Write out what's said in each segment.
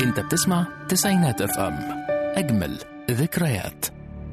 انت بتسمع تسعينات اف ام اجمل ذكريات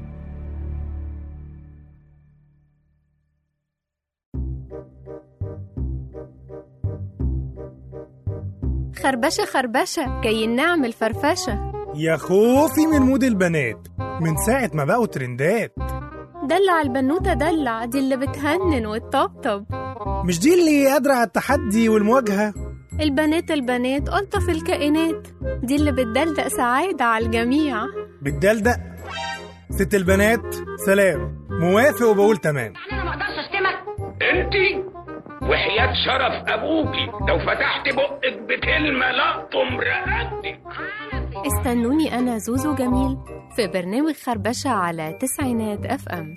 خربشة خربشة كي نعمل فرفشة يا خوفي من مود البنات من ساعة ما بقوا ترندات دلع البنوتة دلع دي اللي بتهنن وتطبطب مش دي اللي قادرة على التحدي والمواجهة البنات البنات ألطف الكائنات دي اللي بتدلدق سعادة على الجميع بتدلدق ست البنات سلام موافق وبقول تمام انا ما اقدرش اشتمك انت وحياة شرف ابوكي لو فتحت بقك بكلمة لقطم رقبتك استنوني أنا زوزو جميل في برنامج خربشة على تسعينات أف أم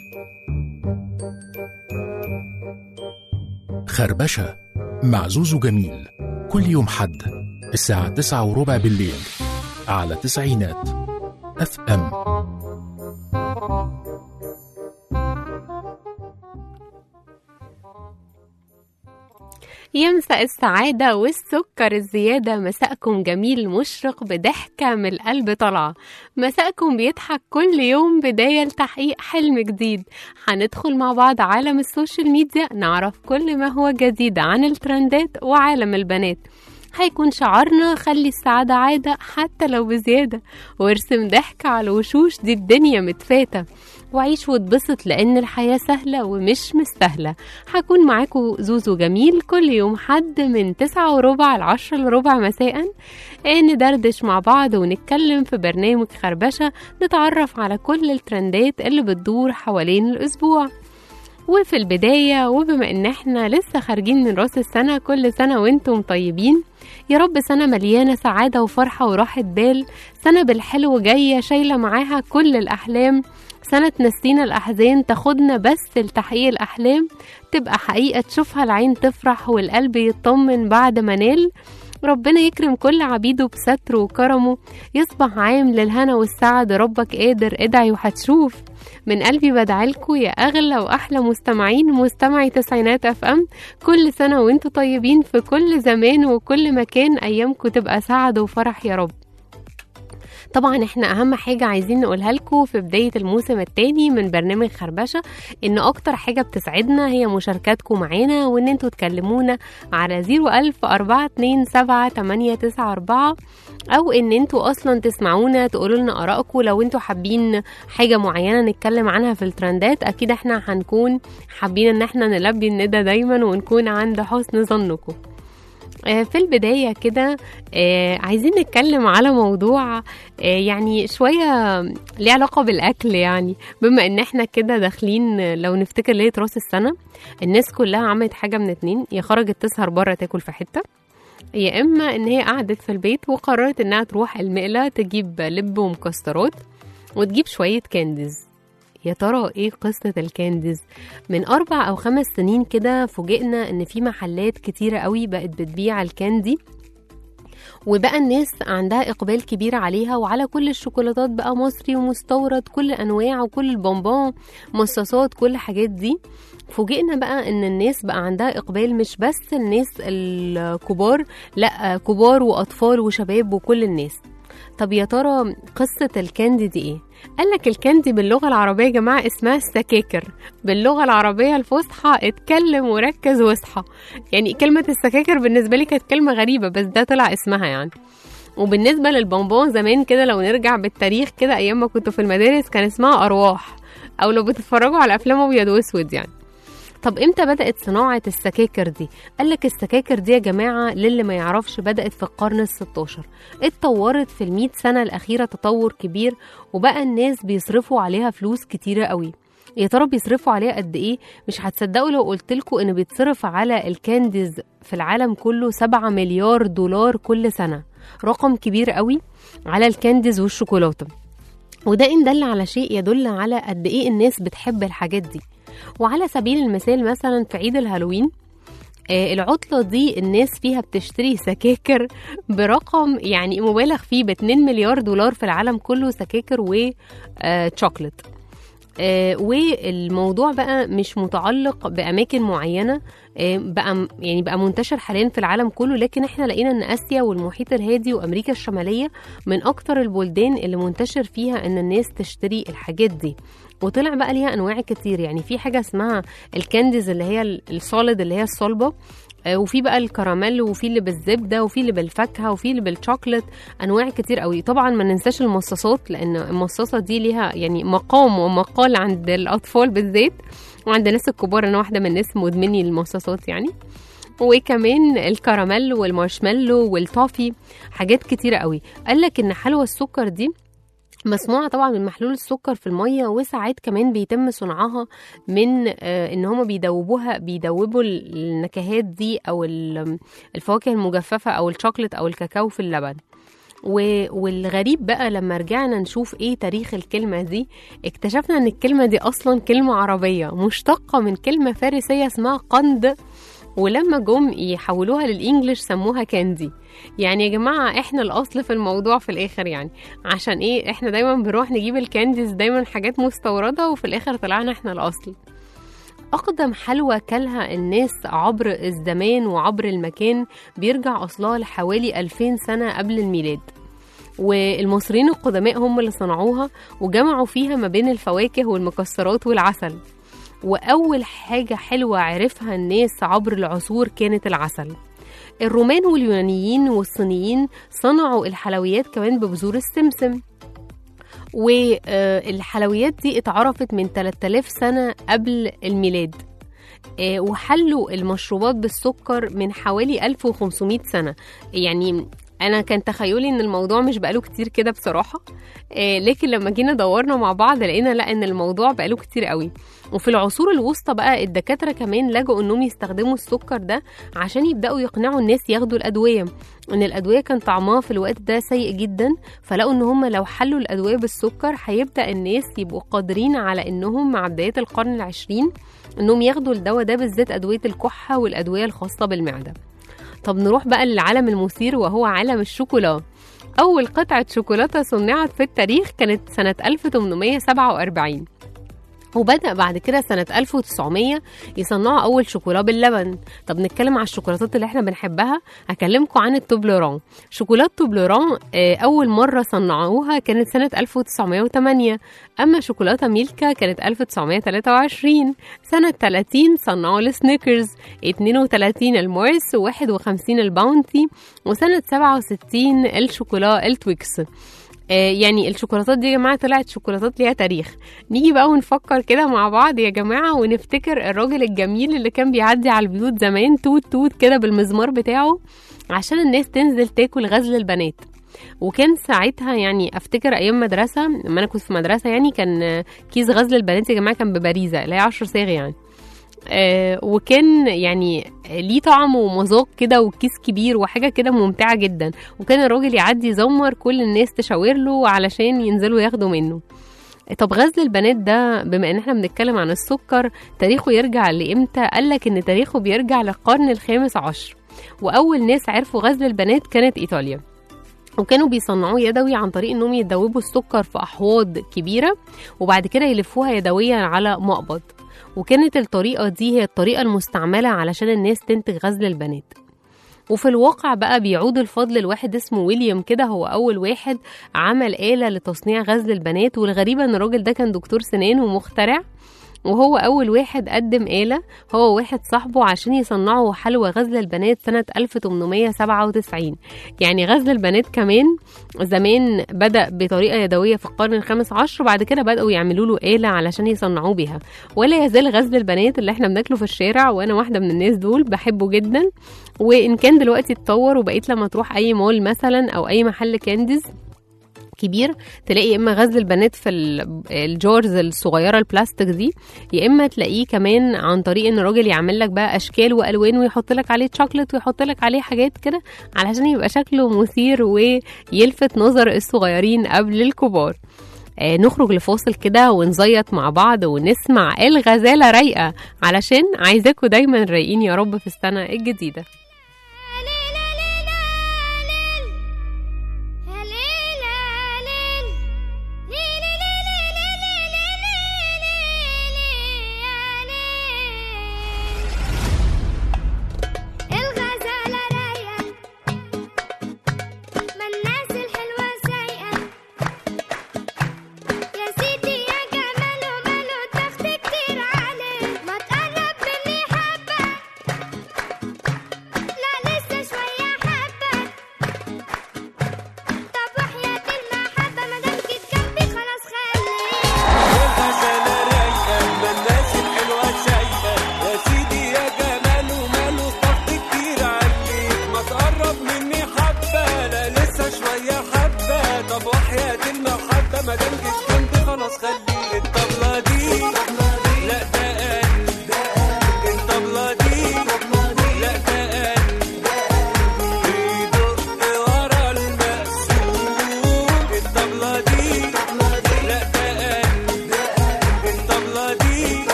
خربشة مع زوزو جميل كل يوم حد الساعة تسعة وربع بالليل على تسعينات اف ام يمسأ السعادة والسكر الزيادة مساءكم جميل مشرق بضحكة من القلب طالعة مساءكم بيضحك كل يوم بداية لتحقيق حلم جديد هندخل مع بعض عالم السوشيال ميديا نعرف كل ما هو جديد عن الترندات وعالم البنات هيكون شعارنا خلي السعادة عادة حتى لو بزيادة وارسم ضحك على الوشوش دي الدنيا متفاتة وعيش واتبسط لأن الحياة سهلة ومش مستاهلة هكون معاكم زوزو جميل كل يوم حد من تسعة وربع لعشرة لربع مساء آه، ندردش مع بعض ونتكلم في برنامج خربشة نتعرف على كل الترندات اللي بتدور حوالين الأسبوع وفي البداية وبما إن إحنا لسه خارجين من راس السنة كل سنة وإنتم طيبين يا رب سنة مليانة سعادة وفرحة وراحة بال سنة بالحلو جاية شايلة معاها كل الأحلام سنة تنسينا الأحزان تاخدنا بس لتحقيق الأحلام تبقى حقيقة تشوفها العين تفرح والقلب يطمن بعد ما نال ربنا يكرم كل عبيده بستره وكرمه يصبح عام للهنا والسعد ربك قادر ادعي وهتشوف من قلبي بدعيلكوا يا اغلى واحلى مستمعين مستمعي تسعينات اف ام كل سنه وانتوا طيبين في كل زمان وكل مكان ايامكم تبقى سعد وفرح يا رب طبعا احنا اهم حاجة عايزين نقولها لكم في بداية الموسم الثاني من برنامج خربشة ان اكتر حاجة بتسعدنا هي مشاركاتكم معانا وان انتوا تكلمونا على 01000 427 او ان انتوا اصلا تسمعونا تقولوا لنا ارائكم لو انتوا حابين حاجة معينة نتكلم عنها في الترندات اكيد احنا هنكون حابين ان احنا نلبي الندى دايما ونكون عند حسن ظنكم آه، في البداية كده آه، عايزين نتكلم على موضوع آه، يعني شوية ليه علاقة بالأكل يعني بما إن احنا كده داخلين لو نفتكر ليلة راس السنة الناس كلها عملت حاجة من اتنين يا خرجت تسهر بره تاكل في حتة يا إما إن هي قعدت في البيت وقررت إنها تروح المقلة تجيب لب ومكسرات وتجيب شوية كانديز يا ترى ايه قصة الكانديز من أربع أو خمس سنين كده فوجئنا إن في محلات كتيرة قوي بقت بتبيع الكاندي وبقى الناس عندها إقبال كبير عليها وعلى كل الشوكولاتات بقى مصري ومستورد كل أنواع وكل البونبون مصاصات كل الحاجات دي فوجئنا بقى ان الناس بقى عندها اقبال مش بس الناس الكبار لا كبار واطفال وشباب وكل الناس طب يا ترى قصة الكاندي دي ايه؟ قالك الكاندي باللغة العربية يا جماعة اسمها السكاكر باللغة العربية الفصحى اتكلم وركز واصحى يعني كلمة السكاكر بالنسبة لي كانت كلمة غريبة بس ده طلع اسمها يعني وبالنسبة للبونبون زمان كده لو نرجع بالتاريخ كده أيام ما كنت في المدارس كان اسمها أرواح أو لو بتتفرجوا على أفلام أبيض وأسود يعني طب امتى بدأت صناعة السكاكر دي؟ قالك السكاكر دي يا جماعة للي ما يعرفش بدأت في القرن الستاشر اتطورت في المئة سنة الأخيرة تطور كبير وبقى الناس بيصرفوا عليها فلوس كتيرة قوي يا ترى بيصرفوا عليها قد ايه مش هتصدقوا لو قلت لكم ان بيتصرف على الكانديز في العالم كله 7 مليار دولار كل سنة رقم كبير قوي على الكانديز والشوكولاتة وده إن دل على شيء يدل على قد ايه الناس بتحب الحاجات دي وعلى سبيل المثال مثلا في عيد الهالوين آه، العطلة دي الناس فيها بتشتري سكاكر برقم يعني مبالغ فيه ب 2 مليار دولار في العالم كله سكاكر وشوكلت آه والموضوع بقى مش متعلق باماكن معينه آه بقى م- يعني بقى منتشر حاليا في العالم كله لكن احنا لقينا ان اسيا والمحيط الهادي وامريكا الشماليه من اكتر البلدان اللي منتشر فيها ان الناس تشتري الحاجات دي وطلع بقى ليها انواع كتير يعني في حاجه اسمها الكانديز اللي هي ال- السوليد اللي هي الصلبه آه، وفي بقى الكراميل وفي اللي بالزبده وفي اللي بالفاكهه وفي اللي بالشوكليت انواع كتير قوي طبعا ما ننساش المصاصات لان المصاصه دي ليها يعني مقام ومقال عند الاطفال بالذات وعند الناس الكبار انا واحده من الناس مدمني المصاصات يعني وكمان الكراميل والمارشميلو والتوفي حاجات كتيرة قوي قال لك ان حلوى السكر دي مصنوعة طبعا من محلول السكر في المية وساعات كمان بيتم صنعها من آه، ان هما بيدوبوها بيدوبوا ال- النكهات دي او ال- الفواكه المجففة او الشوكليت او الكاكاو في اللبن و- والغريب بقى لما رجعنا نشوف ايه تاريخ الكلمة دي اكتشفنا ان الكلمة دي اصلا كلمة عربية مشتقة من كلمة فارسية اسمها قند ولما جم يحولوها للإنجليش سموها كاندي يعني يا جماعة احنا الأصل في الموضوع في الآخر يعني عشان ايه احنا دايما بنروح نجيب الكانديز دايما حاجات مستوردة وفي الآخر طلعنا احنا الأصل أقدم حلوى كلها الناس عبر الزمان وعبر المكان بيرجع أصلها لحوالي 2000 سنة قبل الميلاد والمصريين القدماء هم اللي صنعوها وجمعوا فيها ما بين الفواكه والمكسرات والعسل وأول حاجة حلوة عرفها الناس عبر العصور كانت العسل الرومان واليونانيين والصينيين صنعوا الحلويات كمان ببذور السمسم والحلويات دي اتعرفت من 3000 سنة قبل الميلاد آه، وحلوا المشروبات بالسكر من حوالي 1500 سنة يعني انا كان تخيلي ان الموضوع مش بقاله كتير كده بصراحه آه، لكن لما جينا دورنا مع بعض لقينا لا ان الموضوع بقاله كتير قوي وفي العصور الوسطى بقى الدكاتره كمان لجوا انهم يستخدموا السكر ده عشان يبداوا يقنعوا الناس ياخدوا الادويه ان الادويه كان طعمها في الوقت ده سيء جدا فلقوا ان هم لو حلوا الادويه بالسكر هيبدا الناس يبقوا قادرين على انهم مع بدايه القرن العشرين انهم ياخدوا الدواء ده بالذات ادويه الكحه والادويه الخاصه بالمعده طب نروح بقى للعالم المثير وهو عالم الشوكولا أول قطعة شوكولاتة صنعت في التاريخ كانت سنة 1847 وبدأ بعد كده سنة 1900 يصنعوا أول شوكولا باللبن طب نتكلم على الشوكولاتات اللي احنا بنحبها هكلمكم عن التوبلوران شوكولاتة توبلوران آه، أول مرة صنعوها كانت سنة 1908 أما شوكولاتة ميلكا كانت 1923 سنة 30 صنعوا السنيكرز 32 المورس و51 الباونتي وسنة 67 الشوكولا التويكس آه، يعني الشوكولاتات دي يا جماعه طلعت شوكولاتات ليها تاريخ نيجي بقى ونفكر كده مع بعض يا جماعه ونفتكر الراجل الجميل اللي كان بيعدي على البيوت زمان توت توت كده بالمزمار بتاعه عشان الناس تنزل تاكل غزل البنات وكان ساعتها يعني افتكر ايام مدرسه لما انا كنت في مدرسه يعني كان آه، كيس غزل البنات يا جماعه كان ببريزه اللي هي 10 صاغ يعني آه، وكان يعني ليه طعم ومذاق كده وكيس كبير وحاجه كده ممتعه جدا وكان الراجل يعدي يزمر كل الناس تشاور له علشان ينزلوا ياخدوا منه طب غزل البنات ده بما ان احنا بنتكلم عن السكر تاريخه يرجع لامتى قالك ان تاريخه بيرجع للقرن الخامس عشر واول ناس عرفوا غزل البنات كانت ايطاليا وكانوا بيصنعوه يدوي عن طريق انهم يدوبوا السكر في احواض كبيره وبعد كده يلفوها يدويا على مقبض وكانت الطريقه دي هي الطريقه المستعمله علشان الناس تنتج غزل البنات وفي الواقع بقى بيعود الفضل لواحد اسمه ويليام كده هو أول واحد عمل آلة لتصنيع غزل البنات والغريبة إن الراجل ده كان دكتور سنان ومخترع وهو أول واحد قدم آلة هو واحد صاحبه عشان يصنعوا حلوى غزل البنات سنة 1897 يعني غزل البنات كمان زمان بدأ بطريقة يدوية في القرن الخامس عشر وبعد كده بدأوا يعملوا له آلة علشان يصنعوه بيها ولا يزال غزل البنات اللي احنا بناكله في الشارع وأنا واحدة من الناس دول بحبه جدا وإن كان دلوقتي اتطور وبقيت لما تروح أي مول مثلا أو أي محل كانديز كبير تلاقي يا اما غزل البنات في ال- الجارز الصغيره البلاستيك دي يا اما تلاقيه كمان عن طريق ان الراجل يعمل لك بقى اشكال والوان ويحط لك عليه شوكليت ويحط لك عليه حاجات كده علشان يبقى شكله مثير ويلفت نظر الصغيرين قبل الكبار آه نخرج لفاصل كده ونزيط مع بعض ونسمع الغزاله رايقه علشان عايزاكم دايما رايقين يا رب في السنه الجديده يا ليل يا ليل ليل ليل ليل ليل ليل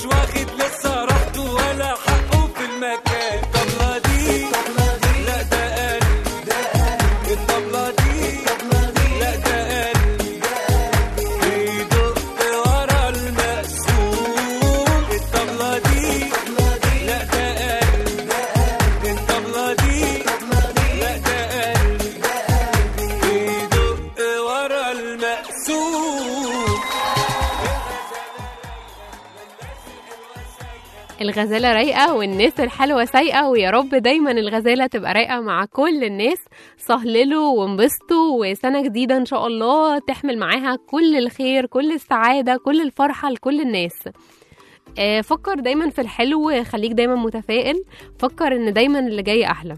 مش واخد لسه راحته ولا حقه في المكان الطبلة دي لا ده قلبي الطبلة دي لا ده قلبي بيدق ورا المقسوم الطبلة دي لا ده قلبي الطبلة دي لا ده قلبي بيدق ورا المقسوم الغزالة رايقة والناس الحلوة سايقة ويا رب دايما الغزالة تبقى رايقة مع كل الناس صهللوا وانبسطوا وسنة جديدة إن شاء الله تحمل معاها كل الخير كل السعادة كل الفرحة لكل الناس آه، فكر دايما في الحلو خليك دايما متفائل فكر ان دايما اللي جاي احلى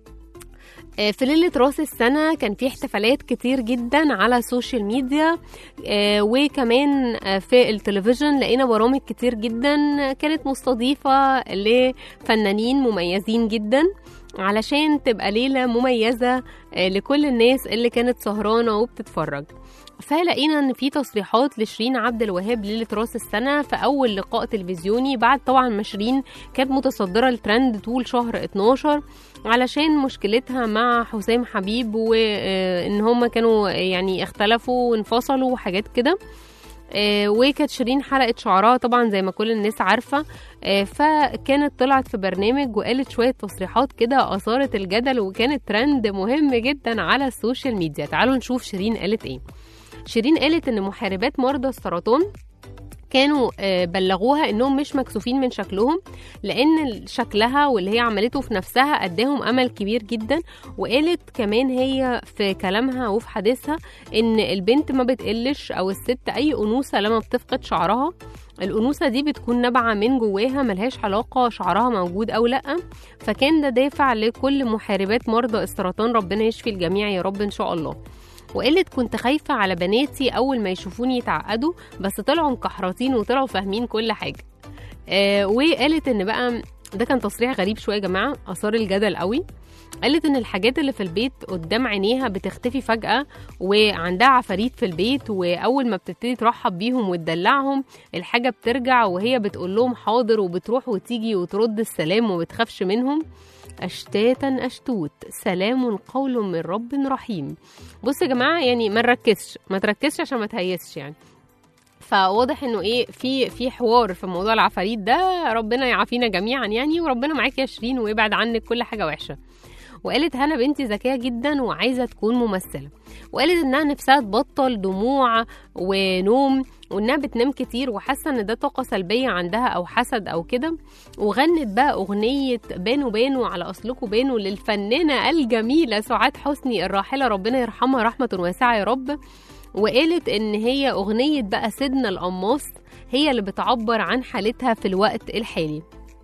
آه، في ليلة راس السنة كان في احتفالات كتير جدا على السوشيال ميديا آه، وكمان آه، في التلفزيون لقينا برامج كتير جدا كانت مستضيفة لفنانين مميزين جدا علشان تبقى ليلة مميزة آه، لكل الناس اللي كانت سهرانة وبتتفرج فلقينا ان في تصريحات لشيرين عبد الوهاب ليله راس السنه في اول لقاء تلفزيوني بعد طبعا ما شيرين كانت متصدره الترند طول شهر 12 علشان مشكلتها مع حسام حبيب وان هما كانوا يعني اختلفوا وانفصلوا وحاجات كده آه، وكانت شيرين حلقت شعرها طبعا زي ما كل الناس عارفه آه، فكانت طلعت في برنامج وقالت شويه تصريحات كده اثارت الجدل وكانت ترند مهم جدا على السوشيال ميديا تعالوا نشوف شيرين قالت ايه شيرين قالت ان محاربات مرضى السرطان كانوا آه، بلغوها انهم مش مكسوفين من شكلهم لان شكلها واللي هي عملته في نفسها اداهم امل كبير جدا وقالت كمان هي في كلامها وفي حديثها ان البنت ما بتقلش او الست اي انوثه لما بتفقد شعرها الأنوثة دي بتكون نابعة من جواها ملهاش علاقة شعرها موجود أو لأ فكان ده دافع لكل محاربات مرضى السرطان ربنا يشفي الجميع يا رب إن شاء الله وقالت كنت خايفة على بناتي أول ما يشوفوني يتعقدوا بس طلعوا مكحرطين وطلعوا فاهمين كل حاجة آه وقالت إن بقى ده كان تصريح غريب شوية يا جماعة أثار الجدل قوي قالت إن الحاجات اللي في البيت قدام عينيها بتختفي فجأة وعندها عفاريت في البيت وأول ما بتبتدي ترحب بيهم وتدلعهم الحاجة بترجع وهي بتقول لهم حاضر وبتروح وتيجي وترد السلام وبتخافش منهم أشتاتا أشتوت سلام قول من رب رحيم بصوا يا جماعة يعني ما نركزش ما تركزش عشان ما تهيسش يعني فواضح انه ايه في في حوار في موضوع العفاريت ده ربنا يعافينا جميعا يعني وربنا معاك يا شيرين ويبعد عنك كل حاجه وحشه وقالت هنا بنتي ذكيه جدا وعايزه تكون ممثله وقالت انها نفسها تبطل دموع ونوم وانها بتنام كتير وحاسه ان ده طاقه سلبيه عندها او حسد او كده وغنت بقى اغنيه بانوا بانوا على اصلكم بانوا للفنانه الجميله سعاد حسني الراحله ربنا يرحمها رحمه واسعه يا رب وقالت ان هي اغنيه بقى سيدنا القماص هي اللي بتعبر عن حالتها في الوقت الحالي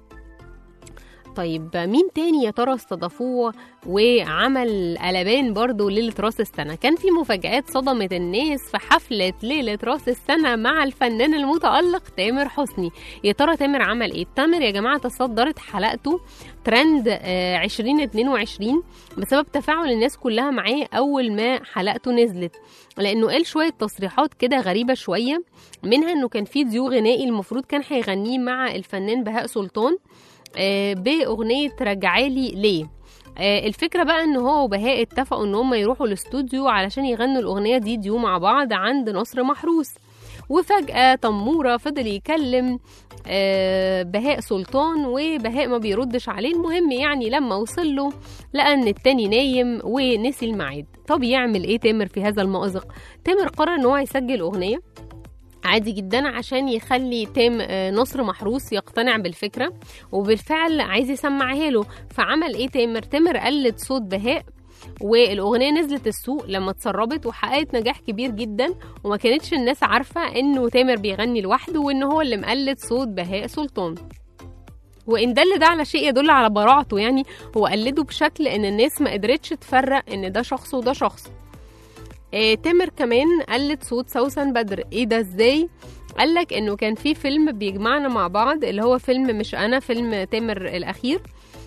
طيب مين تاني يا ترى استضافوه وعمل قلبان برضو ليلة راس السنة كان في مفاجآت صدمت الناس في حفلة ليلة راس السنة مع الفنان المتألق تامر حسني يا ترى تامر عمل ايه تامر يا جماعة تصدرت حلقته ترند آه، 2022 بسبب تفاعل الناس كلها معاه أول ما حلقته نزلت لأنه قال شوية تصريحات كده غريبة شوية منها إنه كان في ديو غنائي المفروض كان هيغنيه مع الفنان بهاء سلطان آه، باغنيه رجعالي ليه آه، الفكره بقى ان هو وبهاء اتفقوا ان هم يروحوا الاستوديو علشان يغنوا الاغنيه دي ديو مع بعض عند نصر محروس وفجأة تمورة فضل يكلم آه، بهاء سلطان وبهاء ما بيردش عليه المهم يعني لما وصل له لقى ان التاني نايم ونسي الميعاد طب يعمل ايه تامر في هذا المأزق تامر قرر ان هو يسجل اغنية عادي جدا عشان يخلي تام آه، نصر محروس يقتنع بالفكرة وبالفعل عايز يسمعها له فعمل ايه تامر تامر قلد صوت بهاء والاغنيه نزلت السوق لما اتسربت وحققت نجاح كبير جدا وما كانتش الناس عارفه انه تامر بيغني لوحده وان هو اللي مقلد صوت بهاء سلطان وان دل ده على شيء يدل على براعته يعني هو قلده بشكل ان الناس ما قدرتش تفرق ان ده شخص وده شخص آه تامر كمان قلد صوت سوسن بدر ايه ده ازاي قالك انه كان في فيلم بيجمعنا مع بعض اللي هو فيلم مش انا فيلم تامر الاخير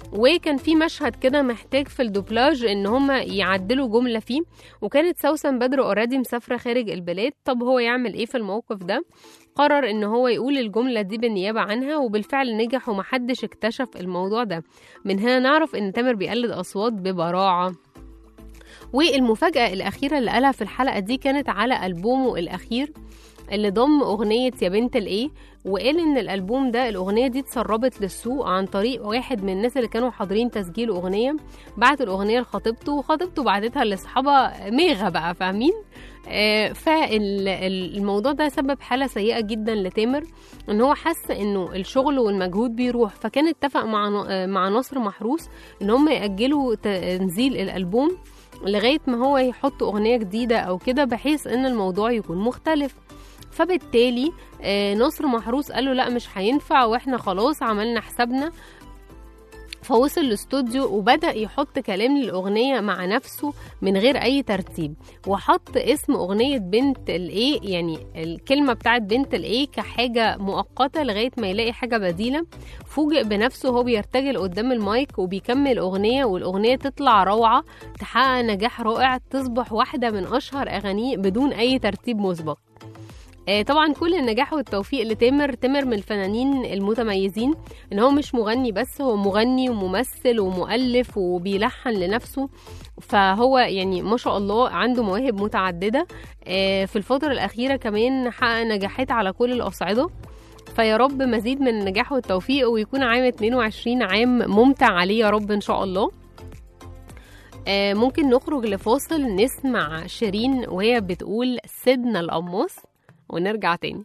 وكان في مشهد كده محتاج في الدوبلاج ان هم يعدلوا جمله فيه وكانت سوسن بدر اوريدي مسافره خارج البلاد طب هو يعمل ايه في الموقف ده قرر ان هو يقول الجمله دي بالنيابه عنها وبالفعل نجح ومحدش اكتشف الموضوع ده من هنا نعرف ان تامر بيقلد اصوات ببراعه والمفاجأة الأخيرة اللي قالها في الحلقة دي كانت على ألبومه الأخير اللي ضم أغنية يا بنت الإيه وقال إن الألبوم ده الأغنية دي اتسربت للسوق عن طريق واحد من الناس اللي كانوا حاضرين تسجيل أغنية بعت الأغنية لخطيبته وخطيبته بعتتها لأصحابها ميغة بقى فاهمين آه فالموضوع ده سبب حالة سيئة جدا لتامر ان هو حس انه الشغل والمجهود بيروح فكان اتفق مع ن- آه، مع نصر محروس ان هم يأجلوا تنزيل الألبوم لغاية ما هو يحط أغنية جديدة أو كده بحيث إن الموضوع يكون مختلف فبالتالي آه، نصر محروس قال له لا مش هينفع واحنا خلاص عملنا حسابنا فوصل الاستوديو وبدأ يحط كلام للأغنية مع نفسه من غير أي ترتيب وحط اسم أغنية بنت الإيه يعني الكلمة بتاعت بنت الإيه كحاجة مؤقتة لغاية ما يلاقي حاجة بديلة فوجئ بنفسه هو بيرتجل قدام المايك وبيكمل أغنية والأغنية تطلع روعة تحقق نجاح رائع تصبح واحدة من أشهر أغانيه بدون أي ترتيب مسبق آه، طبعا كل النجاح والتوفيق لتامر تامر من الفنانين المتميزين ان هو مش مغني بس هو مغني وممثل ومؤلف وبيلحن لنفسه فهو يعني ما شاء الله عنده مواهب متعددة آه، في الفترة الأخيرة كمان حقق نجاحات على كل الأصعدة فيا رب مزيد من النجاح والتوفيق ويكون عام 22 عام ممتع عليه يا رب إن شاء الله آه، ممكن نخرج لفاصل نسمع شيرين وهي بتقول سيدنا القماص ونرجع تاني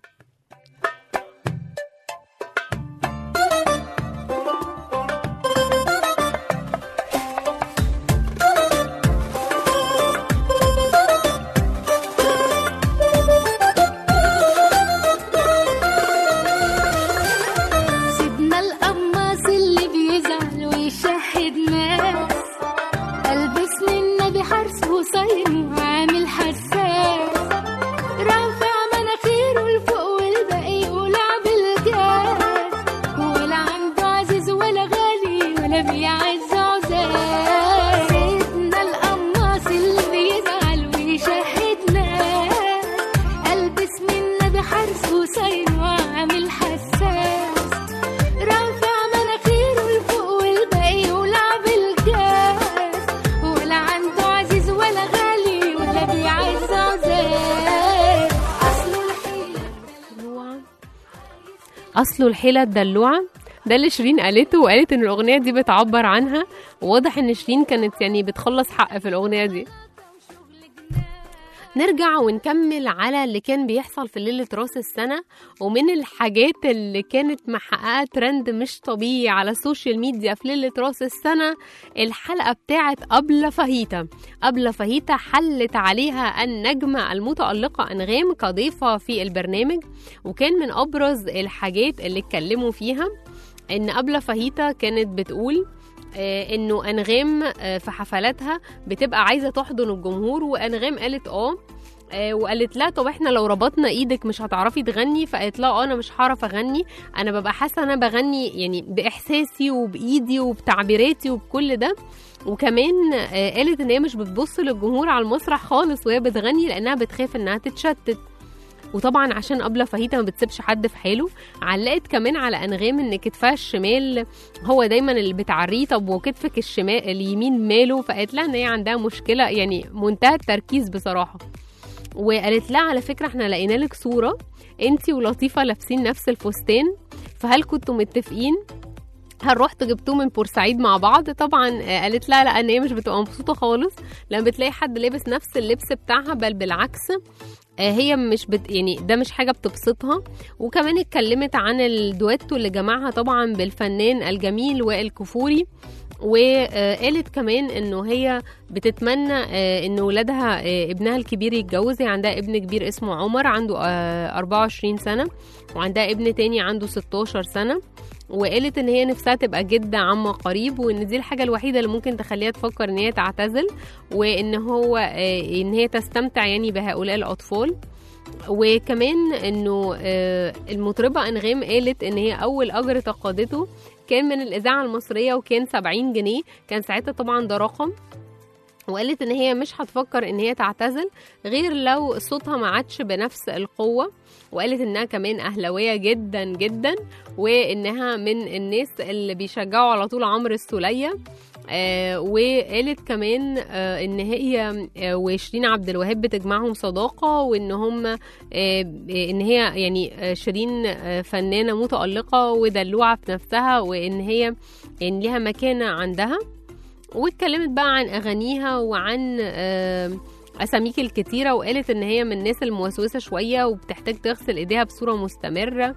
سيدنا القماص اللي بيزعل ويشهد ناس البس من النبي حرس وصايم وعامل حساس رافع مناخيره لفوق والباقي يولع بالجاز ولا عنده عزيز ولا غالي ولا بيعز عزاز سيدنا القماص اللي بيزعل ويشهد ناس البس من النبي حرس وصايم وعامل حساس رافع مناخيره لفوق والباقي يولع بالجاز ولا عنده عزيز ولا غالي ولا بيعز عزاز اصله الحيلة دلوعة اصله الحيله الدلوعه ده اللي شيرين قالته وقالت ان الاغنيه دي بتعبر عنها وواضح ان شيرين كانت يعني بتخلص حق في الاغنيه دي نرجع ونكمل على اللي كان بيحصل في ليلة راس السنة ومن الحاجات اللي كانت محققة ترند مش طبيعي على السوشيال ميديا في ليلة راس السنة الحلقة بتاعت أبلة فهيتة أبلة فهيتة حلت عليها النجمة المتألقة أنغام كضيفة في البرنامج وكان من أبرز الحاجات اللي اتكلموا فيها إن أبلة فهيتة كانت بتقول آه، انه انغام آه، في حفلاتها بتبقى عايزه تحضن الجمهور وانغام قالت اه آه، وقالت لا طب احنا لو ربطنا ايدك مش هتعرفي تغني فقالت لها اه انا مش هعرف اغني انا ببقى حاسه انا بغني يعني باحساسي وبايدي وبتعبيراتي وبكل ده وكمان آه، قالت ان هي مش بتبص للجمهور على المسرح خالص وهي بتغني لانها بتخاف انها تتشتت وطبعا عشان أبلة فهيتة ما بتسيبش حد في حاله علقت كمان على أنغام إن كتفها الشمال هو دايما اللي بتعريه طب وكتفك الشمال اليمين ماله فقالت لها إن هي عندها مشكلة يعني منتهى التركيز بصراحة وقالت لها على فكرة احنا لقينا لك صورة انتي ولطيفة لابسين نفس الفستان فهل كنتوا متفقين هل رحت جبتوه من بورسعيد مع بعض طبعا آه، قالت لا لا ان هي مش بتبقى مبسوطه خالص لما بتلاقي حد لابس نفس اللبس بتاعها بل بالعكس آه، هي مش بت يعني ده مش حاجه بتبسطها وكمان اتكلمت عن الدويتو اللي جمعها طبعا بالفنان الجميل وائل كفوري وقالت كمان انه هي بتتمنى آه، ان ولادها آه، ابنها الكبير يتجوز هي عندها ابن كبير اسمه عمر عنده آه، 24 سنه وعندها ابن تاني عنده 16 سنه وقالت ان هي نفسها تبقى جده عم قريب وان دي الحاجه الوحيده اللي ممكن تخليها تفكر ان هي تعتزل وان هو آه، ان هي تستمتع يعني بهؤلاء الاطفال وكمان انه آه، المطربه انغام قالت ان هي اول اجر تقاضته كان من الاذاعه المصريه وكان 70 جنيه كان ساعتها طبعا ده رقم وقالت ان هي مش هتفكر ان هي تعتزل غير لو صوتها ما عادش بنفس القوه وقالت انها كمان اهلاويه جدا جدا وانها من الناس اللي بيشجعوا على طول عمرو السوليه آه وقالت كمان آه ان هي آه وشيرين عبد الوهاب بتجمعهم صداقه وان هم آه ان هي يعني آه شيرين آه فنانه متالقه ودلوعه في نفسها وان هي يعني ليها مكانه عندها واتكلمت بقى عن اغانيها وعن آه اساميك الكتيره وقالت ان هي من الناس الموسوسه شويه وبتحتاج تغسل ايديها بصوره مستمره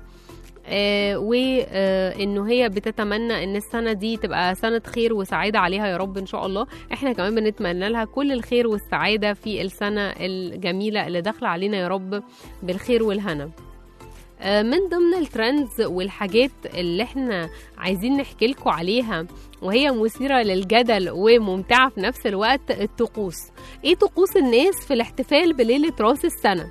آه وانه هي بتتمنى ان السنه دي تبقى سنه خير وسعاده عليها يا رب ان شاء الله احنا كمان بنتمنى لها كل الخير والسعاده في السنه الجميله اللي داخله علينا يا رب بالخير والهنا آه، من ضمن الترندز والحاجات اللي احنا عايزين نحكي لكم عليها وهي مثيرة للجدل وممتعة في نفس الوقت الطقوس ايه طقوس الناس في الاحتفال بليلة راس السنة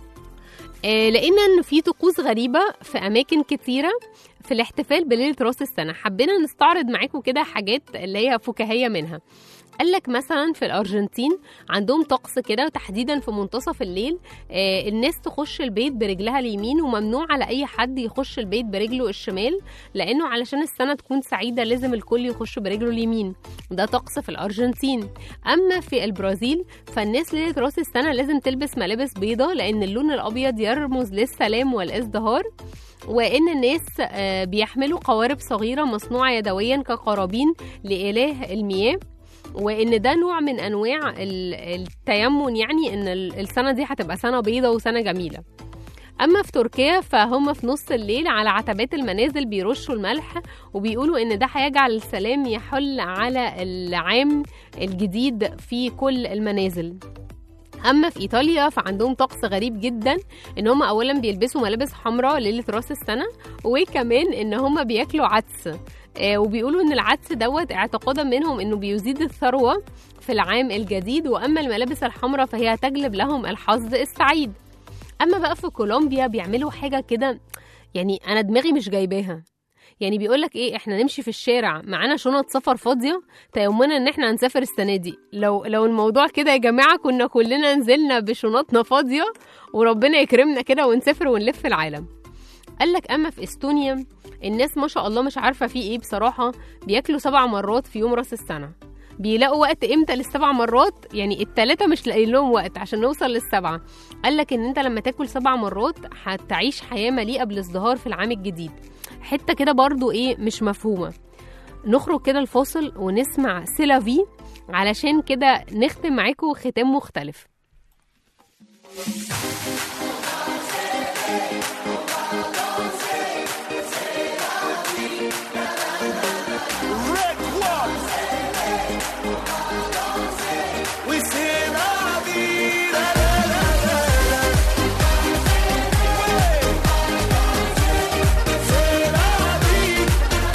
آه، لقينا ان في طقوس غريبة في اماكن كتيرة في الاحتفال بليلة راس السنة حبينا نستعرض معاكم كده حاجات اللي هي فكاهية منها قال لك مثلا في الارجنتين عندهم طقس كده وتحديدا في منتصف الليل آه الناس تخش البيت برجلها اليمين وممنوع على اي حد يخش البيت برجله الشمال لانه علشان السنه تكون سعيده لازم الكل يخش برجله اليمين ده طقس في الارجنتين اما في البرازيل فالناس ليله راس السنه لازم تلبس ملابس بيضة لان اللون الابيض يرمز للسلام والازدهار وان الناس آه، بيحملوا قوارب صغيره مصنوعه يدويا كقرابين لاله المياه وان ده نوع من انواع ال- التيمن يعني ان ال- السنه دي هتبقى سنه بيضه وسنه جميله اما في تركيا فهم في نص الليل على عتبات المنازل بيرشوا الملح وبيقولوا ان ده هيجعل السلام يحل على العام الجديد في كل المنازل اما في ايطاليا فعندهم طقس غريب جدا ان هم اولا بيلبسوا ملابس حمراء ليله راس السنه وكمان ان هم بياكلوا عدس آه، وبيقولوا ان العدس دوت اعتقادا منهم انه بيزيد الثروه في العام الجديد واما الملابس الحمراء فهي تجلب لهم الحظ السعيد اما بقى في كولومبيا بيعملوا حاجه كده يعني انا دماغي مش جايباها يعني بيقول لك ايه احنا نمشي في الشارع معانا شنط سفر فاضيه تيمنا ان احنا هنسافر السنه دي لو لو الموضوع كده يا جماعه كنا كلنا نزلنا بشنطنا فاضيه وربنا يكرمنا كده ونسافر ونلف العالم قال لك اما في استونيا الناس ما شاء الله مش عارفه في ايه بصراحه بياكلوا سبع مرات في يوم راس السنه بيلاقوا وقت امتى للسبع مرات يعني التلاتة مش لاقيين لهم وقت عشان نوصل للسبعة قال لك ان انت لما تاكل سبع مرات هتعيش حياة مليئة بالازدهار في العام الجديد حتة كده برضو ايه مش مفهومة نخرج كده الفاصل ونسمع سيلافي علشان كده نختم معاكم ختام مختلف Oui, c'est la vie. La, la, la, la, la. Ouais. C'est la vie.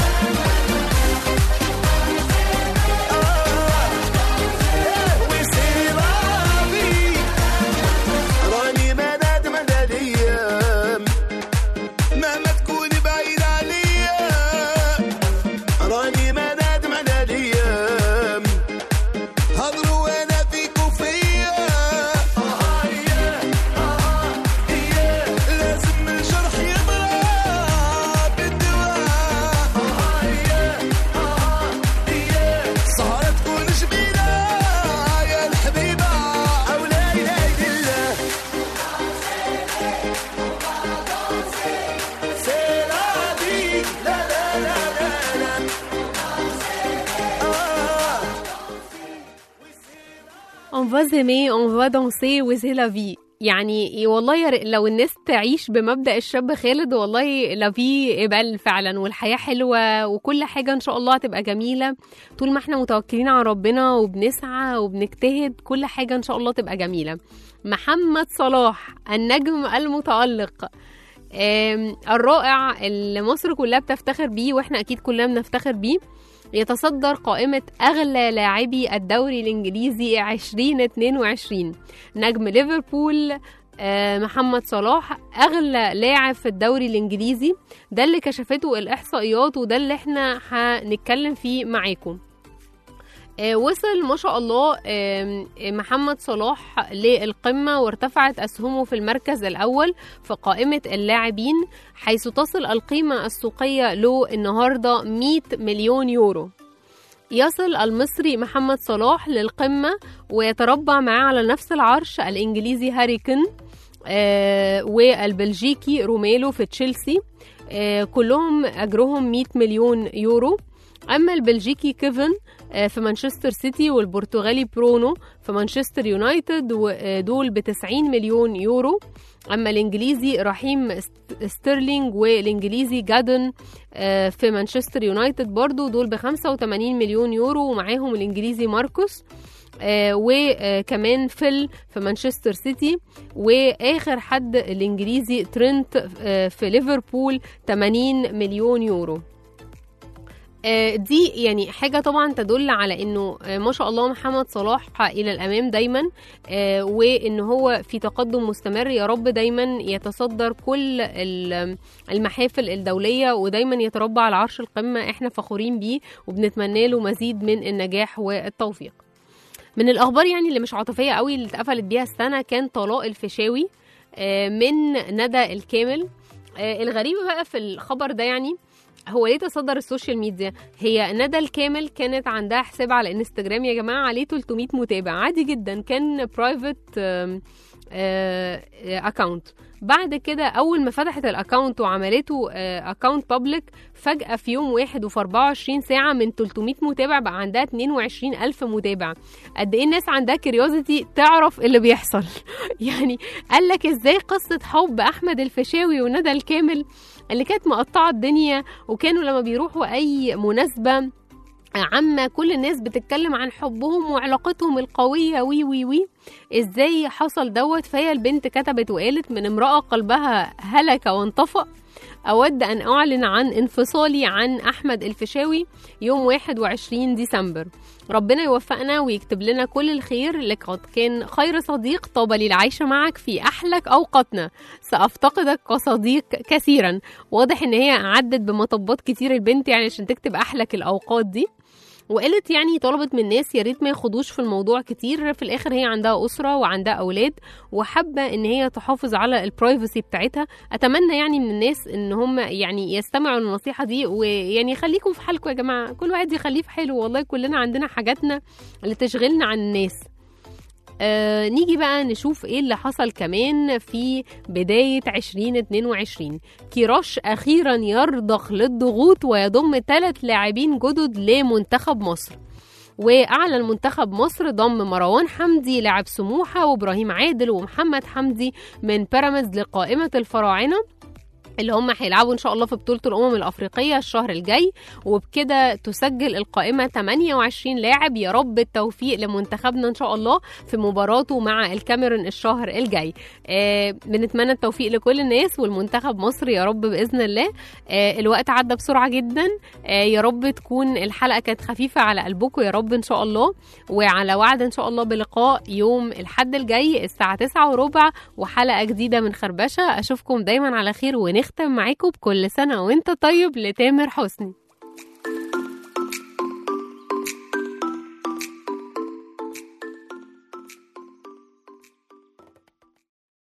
Ah. Eh, oui, c'est la vie. راني ما نادم على الايام مهما تكون بعيد عليا راني ما نادم على الايام هضروا وانا فيك وفيا آه يا آه يا لازم الجرح يضرب بالدواء آه يا آه يا سهرة تكون جميلة يا الحبيبة أو لا إله إلا الله C'est la vie, la la la la la. Ah. On va s'aimer, on va danser وزي لا في يعني والله يا ر- لو الناس تعيش بمبدأ الشاب خالد والله لا في قبل فعلا والحياة حلوة وكل حاجة إن شاء الله هتبقى جميلة طول ما احنا متوكلين على ربنا وبنسعى وبنجتهد كل حاجة إن شاء الله تبقى جميلة محمد صلاح النجم المتألق آم، الرائع اللي مصر كلها بتفتخر بيه واحنا اكيد كلنا بنفتخر بيه يتصدر قائمة أغلى لاعبي الدوري الإنجليزي 2022 نجم ليفربول آه، محمد صلاح اغلى لاعب في الدوري الانجليزي ده اللي كشفته الاحصائيات وده اللي احنا هنتكلم فيه معاكم آه، وصل ما شاء الله آم، محمد صلاح للقمة وارتفعت أسهمه في المركز الأول في قائمة اللاعبين حيث تصل القيمة السوقية له النهاردة 100 مليون يورو يصل المصري محمد صلاح للقمة ويتربع معاه على نفس العرش الإنجليزي هاري كين آه، والبلجيكي روميلو في تشيلسي آه، كلهم أجرهم 100 مليون يورو أما البلجيكي كيفن آه، في مانشستر سيتي والبرتغالي برونو في مانشستر يونايتد ودول ب 90 مليون يورو أما الإنجليزي رحيم است- ستيرلينج والإنجليزي جادن آه، في مانشستر يونايتد برضو دول ب 85 مليون يورو ومعاهم الإنجليزي ماركوس آه، وكمان فيل في مانشستر سيتي واخر حد الانجليزي ترنت آه، في ليفربول 80 مليون يورو آه، دي يعني حاجة طبعا تدل على انه آه، ما شاء الله محمد صلاح الى الامام دايما آه، وان هو في تقدم مستمر يا رب دايما يتصدر كل ال- المحافل الدولية ودايما يتربع على عرش القمة احنا فخورين بيه وبنتمنى له مزيد من النجاح والتوفيق من الاخبار يعني اللي مش عاطفيه قوي اللي اتقفلت بيها السنه كان طلاق الفيشاوي آه، من ندى الكامل آه، الغريبه بقى في الخبر ده يعني هو ليه تصدر السوشيال ميديا هي ندى الكامل كانت عندها حساب على انستجرام يا جماعه عليه 300 متابع عادي جدا كان برايفت اكونت بعد كده اول ما فتحت الاكونت وعملته اكونت بابليك فجاه في يوم واحد وفي 24 ساعه من 300 متابع بقى عندها 22 الف متابع قد ايه الناس عندها كيوريوزيتي تعرف اللي بيحصل يعني قال لك ازاي قصه حب احمد الفيشاوي وندى الكامل اللي كانت مقطعه الدنيا وكانوا لما بيروحوا اي مناسبه عامة كل الناس بتتكلم عن حبهم وعلاقتهم القوية وي وي وي ازاي حصل دوت فهي البنت كتبت وقالت من امرأة قلبها هلك وانطفأ أود أن أعلن عن انفصالي عن أحمد الفيشاوي يوم 21 ديسمبر ربنا يوفقنا ويكتب لنا كل الخير لقد كان خير صديق طاب لي العيش معك في أحلك أوقاتنا سأفتقدك كصديق كثيرا واضح إن هي عدت بمطبات كتير البنت يعني عشان تكتب أحلك الأوقات دي وقالت يعني طلبت من الناس يا ريت ما ياخدوش في الموضوع كتير في الاخر هي عندها اسره وعندها اولاد وحابه ان هي تحافظ على البرايفسي بتاعتها اتمنى يعني من الناس ان هم يعني يستمعوا للنصيحه دي ويعني خليكم في حالكم يا جماعه كل واحد يخليه في حاله والله كلنا عندنا حاجاتنا اللي تشغلنا عن الناس آه نيجي بقى نشوف ايه اللي حصل كمان في بداية 2022 كيروش أخيرا يرضخ للضغوط ويضم ثلاث لاعبين جدد لمنتخب مصر واعلن منتخب مصر ضم مروان حمدي لاعب سموحه وابراهيم عادل ومحمد حمدي من بيراميدز لقائمه الفراعنه اللي هم هيلعبوا ان شاء الله في بطوله الامم الافريقيه الشهر الجاي وبكده تسجل القائمه 28 لاعب يا رب التوفيق لمنتخبنا ان شاء الله في مباراته مع الكاميرون الشهر الجاي آه بنتمنى التوفيق لكل الناس والمنتخب مصر يا رب باذن الله آه الوقت عدى بسرعه جدا آه يا رب تكون الحلقه كانت خفيفه على قلبكم يا رب ان شاء الله وعلى وعد ان شاء الله بلقاء يوم الحد الجاي الساعه 9 وربع وحلقه جديده من خربشه اشوفكم دايما على خير ونختم معاكم بكل سنه وانت طيب لتامر حسني